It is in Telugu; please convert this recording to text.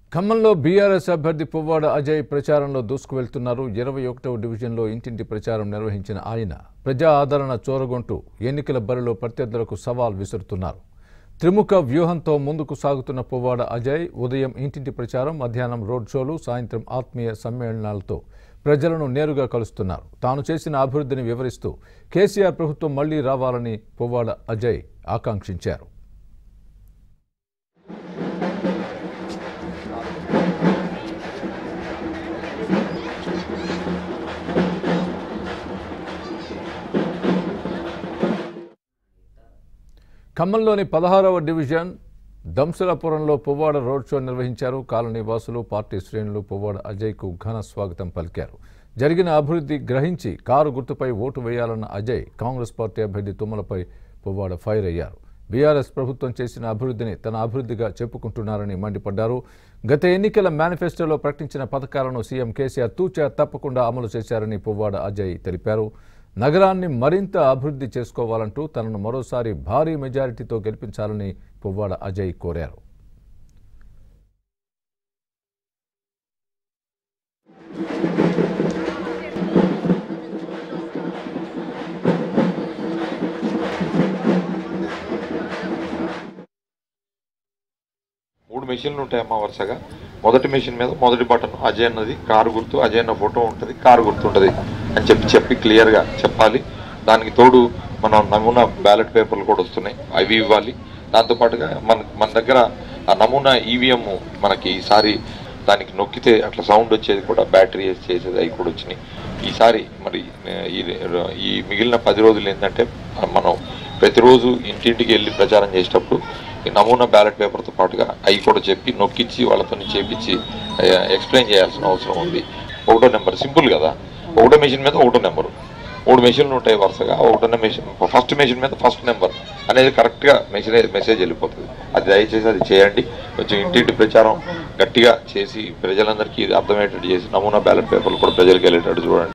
ఖమ్మంలో బీఆర్ఎస్ అభ్యర్థి పువ్వాడ అజయ్ ప్రచారంలో దూసుకువెళ్తున్నారు ఇరవై ఒకటవ డివిజన్లో ఇంటింటి ప్రచారం నిర్వహించిన ఆయన ప్రజా ఆదరణ చూరగొంటూ ఎన్నికల బరిలో ప్రత్యర్థులకు సవాల్ విసురుతున్నారు త్రిముఖ వ్యూహంతో ముందుకు సాగుతున్న పువ్వాడ అజయ్ ఉదయం ఇంటింటి ప్రచారం మధ్యాహ్నం రోడ్ షోలు సాయంత్రం ఆత్మీయ సమ్మేళనాలతో ప్రజలను నేరుగా కలుస్తున్నారు తాను చేసిన అభివృద్ధిని వివరిస్తూ కేసీఆర్ ప్రభుత్వం మళ్లీ రావాలని పువ్వాడ అజయ్ ఆకాంక్షించారు ఖమ్మంలోని పదహారవ డివిజన్ దంసలాపురంలో పువ్వాడ రోడ్ షో నిర్వహించారు కాలనీ వాసులు పార్టీ శ్రేణులు పువ్వాడ అజయ్కు ఘన స్వాగతం పలికారు జరిగిన అభివృద్ధి గ్రహించి కారు గుర్తుపై ఓటు వేయాలన్న అజయ్ కాంగ్రెస్ పార్టీ అభ్యర్థి తుమ్మలపై పువ్వాడ ఫైర్ అయ్యారు బీఆర్ఎస్ ప్రభుత్వం చేసిన అభివృద్ధిని తన అభివృద్ధిగా చెప్పుకుంటున్నారని మండిపడ్డారు గత ఎన్నికల మేనిఫెస్టోలో ప్రకటించిన పథకాలను సీఎం కేసీఆర్ తూచా తప్పకుండా అమలు చేశారని పువ్వాడ అజయ్ తెలిపారు నగరాన్ని మరింత అభివృద్ధి చేసుకోవాలంటూ తనను మరోసారి భారీ మెజారిటీతో గెలిపించాలని పువ్వాడ అజయ్ కోరారు మూడు మెషిన్లు ఉంటాయమ్మా వరుసగా మొదటి మెషిన్ మీద మొదటి బటన్ అజయ్ అన్నది కారు గుర్తు అజయ్ అన్న ఫోటో ఉంటుంది కారు గుర్తు ఉంటుంది అని చెప్పి చెప్పి క్లియర్గా చెప్పాలి దానికి తోడు మనం నమూనా బ్యాలెట్ పేపర్లు కూడా వస్తున్నాయి అవి ఇవ్వాలి దాంతోపాటుగా మన మన దగ్గర ఆ నమూనా ఈవీఎం మనకి ఈసారి దానికి నొక్కితే అట్లా సౌండ్ వచ్చేది కూడా బ్యాటరీ వేసి చేసేది అవి కూడా వచ్చినాయి ఈసారి మరి ఆ, ఈ ఈ మిగిలిన పది రోజులు ఏంటంటే మనం ప్రతిరోజు ఇంటింటికి వెళ్ళి ప్రచారం చేసేటప్పుడు ఈ నమూనా బ్యాలెట్ పేపర్తో పాటుగా అవి కూడా చెప్పి నొక్కించి వాళ్ళతో చేపించి ఎక్స్ప్లెయిన్ చేయాల్సిన అవసరం ఉంది ఒకటో నెంబర్ సింపుల్ కదా ఒకటో మెషిన్ మీద ఒకటో నెంబరు మూడు మెషిన్లు ఉంటాయి వరుసగా ఒకటో మెషిన్ ఫస్ట్ మెషిన్ మీద ఫస్ట్ నెంబర్ అనేది కరెక్ట్గా మెసేజ్ మెసేజ్ వెళ్ళిపోతుంది అది దయచేసి అది చేయండి కొంచెం ఇంటింటి ప్రచారం గట్టిగా చేసి ప్రజలందరికీ ఇది అర్థమయ్యేటట్టు చేసి నమూనా బ్యాలెట్ పేపర్లు కూడా ప్రజలకు వెళ్ళేటట్టు చూడండి